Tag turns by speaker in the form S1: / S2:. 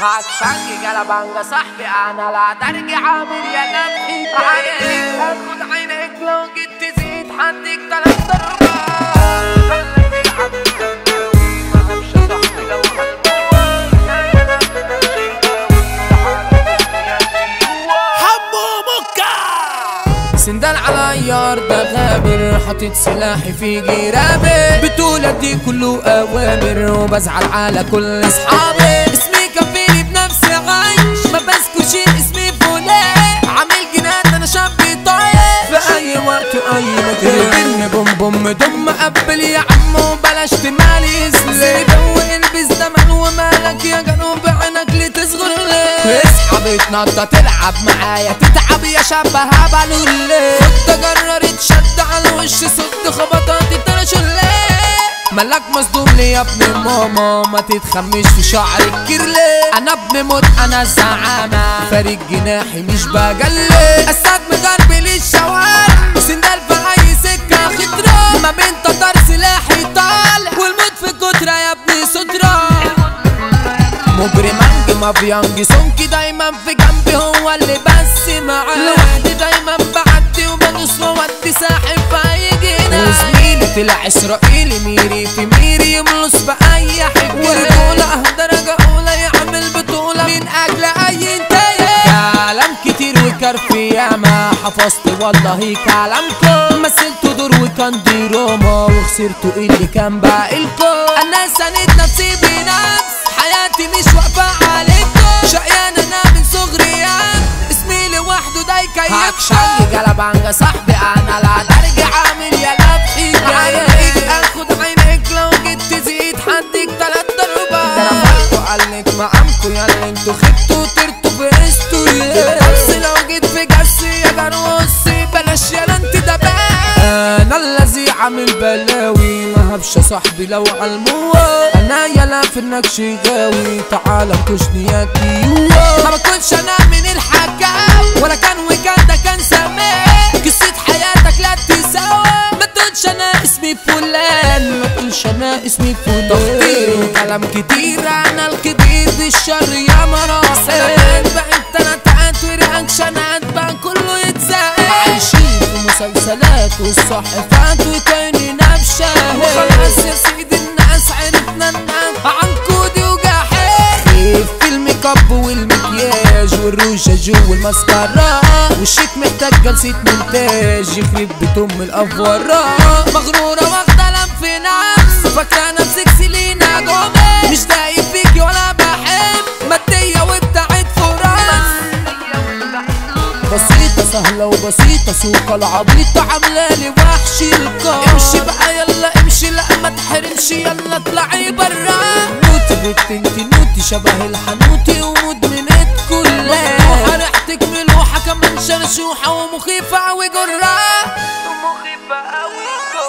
S1: هتشنج جلبانجا صاحبي انا لا ترجع عامل يا نبحي عينيك هاخد عينيك لو جيت تزيد هديك تلات ضربات
S2: حمو مكة
S1: سندال على يار ده غامر حاطط سلاحي في جرابي بطولة دي كله اوامر وبزعل على كل اصحابي اسمي كفيني بنفسي عايش ما بذكرش اسمي فلان عامل جنان انا شاب طايش في اي وقت واي مكان بوم بوم دم قبل يا عم وبلاش تمالي اسلي دوق البس زمن ومالك يا جنوب عينك لتصغر ليه اصحى بتنطط تلعب معايا تتعب يا شاب هبل ليه خد جرر تشد على الوش صد خبطاتي ترشليه ملاك مصدوم لي يا ابن ماما ما تتخمش في شعرك كيرلي انا ابن موت انا الزعامة فارق جناحي مش بجلي اسد مغربل الشوارع وسندال في اي سكة خضرا ما بين تتار سلاحي طالع والموت في كترة يا ابني سترة مجرم انج مافيانج سونكي دايما في جنبي هو اللي بس معاه لوحدي دايما بعدي وبدوس وودي ساحب في اي جناح وزميلي طلع اسرائيلي ميري في ميري يملص باي حجة ورجولة درجة اولى يعمل بطولة من اجل اي انتاج كلام كتير وكرف ياما حفظت والله كلامكم مثلت دور وكان دراما وخسرتوا اللي كان باقيلكم انا سند نفسي بنفس حياتي مش واقفة عليكم شقيان انا من صغري اسمي لوحده ده يكيفكم هكشنج جلبانجا صاحبي انا لا ترجع عامل يا لبحي عينيك اخد عينيك لو جيت تزيد هديك تلات ضربات ده انا فاكروا قالك معامكوا يا اللي انتوا خدتوا طرتوا في استوري بس لو جيت في جسي يا جروسي بلاش يا انت ده انا الذي عامل بلاوي ما هبش صاحبي لو علموه انا يلا في النكش غاوي تعالى كشني يا كيوه ما بكونش انا من الحكاوي ولا كان وكان ده كان سماه قصة حياتك لا تساوي ما تقولش انا اسمي فلان ما تقولش انا اسمي فلان تخطير وكلام كتير انا الكبير بالشر يا مراسل بقى انت انا تعات ورياكشنات بقى كله يتساءل عايشين في مسلسلات والصحفات وتاني نبشة وخلاص يا سيدي الناس عرفنا الناس عن كودي وجحيم خيف في الميك اب والمكياج والروجاج والمسكرة والشيك محتاج جلسة مونتاج يخرب بيت ام الافورات مغرورة واخدة لم في نفس فاكرة نفسك سيلينا جوميز مش دايب فيكي ولا بحب مادية وبتاعت فراس بسيطة سهلة وبسيطة سوق العبيطة عاملالي وحش الكار امشي بقى يلا امشي لا ما تحرمش يلا اطلعي برا نوتي بنت انت نوتي شبه الحنوتي ومدمنة كلها مفتوحة ريحتك ملوحة كمان شرشوحة ومخيفة اوي جرة ومخيفة اوي